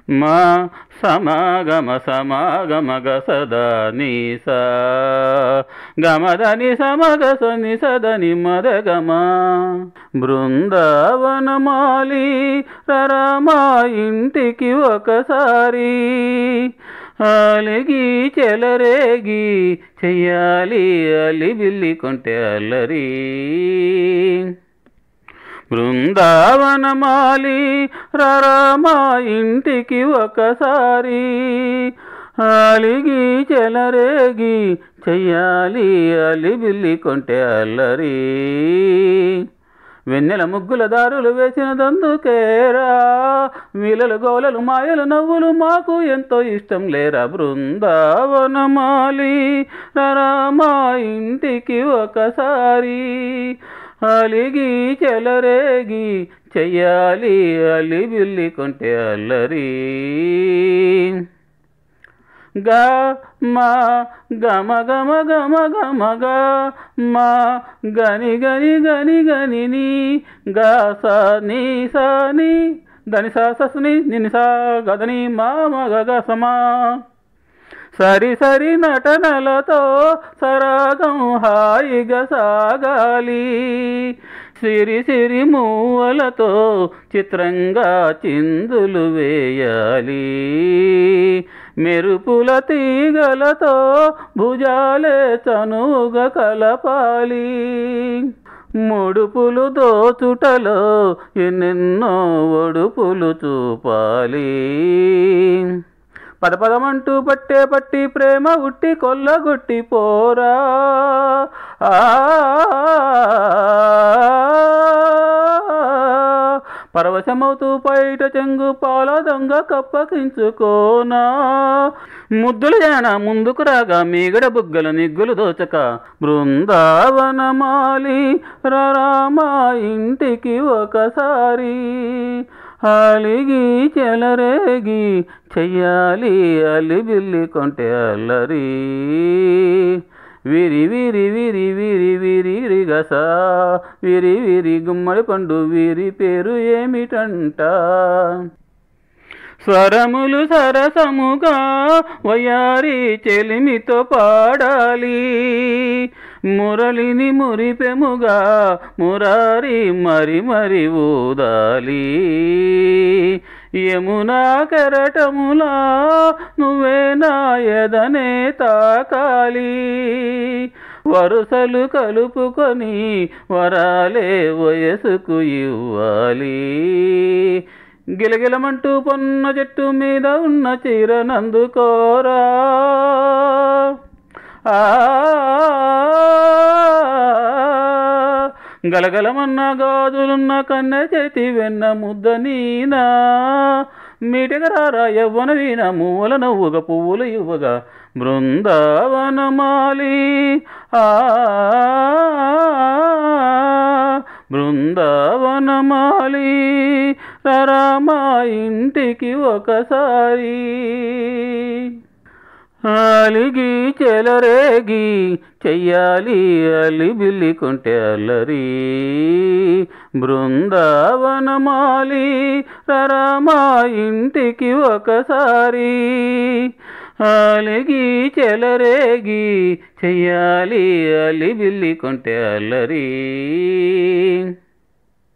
మా సమాగమ సమాగమ గసదా నీసా గమదని సమగస నిసదని మదగమ బృందావనమాలి రరమా ఇంటికి ఒకసారి అలిగి చెలరేగి చెయ్యాలి అలిబిల్లి కొంటే అల్లరి బృందావనమాలి రరమా ఇంటికి ఒకసారి అలిగి చెలరేగి చెయ్యాలి అలిబిల్లి కొంటే అల్లరి వెన్నెల ముగ్గుల దారులు వేసిన దందుకేరా వీలలు గోలలు మాయలు నవ్వులు మాకు ఎంతో ఇష్టం లేరా బృందావనమాలి రరమా ఇంటికి ఒకసారి అలిగి చెలరేగి చెయ్యాలి అలిబిల్లి కొంటే అల్లరి గ మా గమ గమ గమ గమ గ మా గని గని గని గని ని గ స ని స ని దని స స ని నిని స గదని మా మగ గ సమా సరి సరి నటనలతో సరాగం హాయిగా సాగాలి సిరి సిరి మూవలతో చిత్రంగా చిందులు వేయాలి మెరుపుల తీగలతో భుజాలే చనువుగా కలపాలి ముడుపులు దోచుటలో ఎన్నెన్నో ఒడుపులు చూపాలి పద పదమంటూ పట్టే పట్టి ప్రేమ ఉట్టి కొల్లగొట్టి పోరా ఆ పరవశమవుతూ పైట చెంగు పాల దొంగ కప్పకించుకోనా ముద్దుల జాన ముందుకు రాగా మీగడ బుగ్గల నిగ్గులు దోచక బృందావనమాలి రరామా ఇంటికి ఒకసారి అలిగి చెలరేగి చెయ్యాలి అలిబిల్లి కొంటే అల్లరి విరి విరి విరి విరి విరి రిగస విరి విరి గుమ్మడి పండు వీరి పేరు ఏమిటంట స్వరములు సరసముగా వయారి చెలిమితో పాడాలి మురళిని మురిపెముగా మురారి మరి మరి ఊదాలి యమునా కెరటములా నువ్వే నా ఎదనే తాకాలి వరుసలు కలుపుకొని వరాలే వయసుకు ఇవ్వాలి గిలగిలమంటూ పొన్న చెట్టు మీద ఉన్న చీరనందుకోరా ఆ గలగలమన్న గాజులున్న కన్నె చేతి వెన్న ముద్ద నీనా మీటగరారా యవ్వన వీణ మూల నవ్వుగా పువ్వులు ఇవ్వగా బృందావనమాలి ఆ బృందావనమాలి రరామా ఇంటికి ఒకసారి అలిగి చెలరేగి చెయ్యాలి అలిబిల్లి కొంటే అల్లరి బృందావనమాలి రరామా ఇంటికి ఒకసారి అలిగి చెలరేగి చెయ్యాలి అలిబిల్లి కొంటే అల్లరి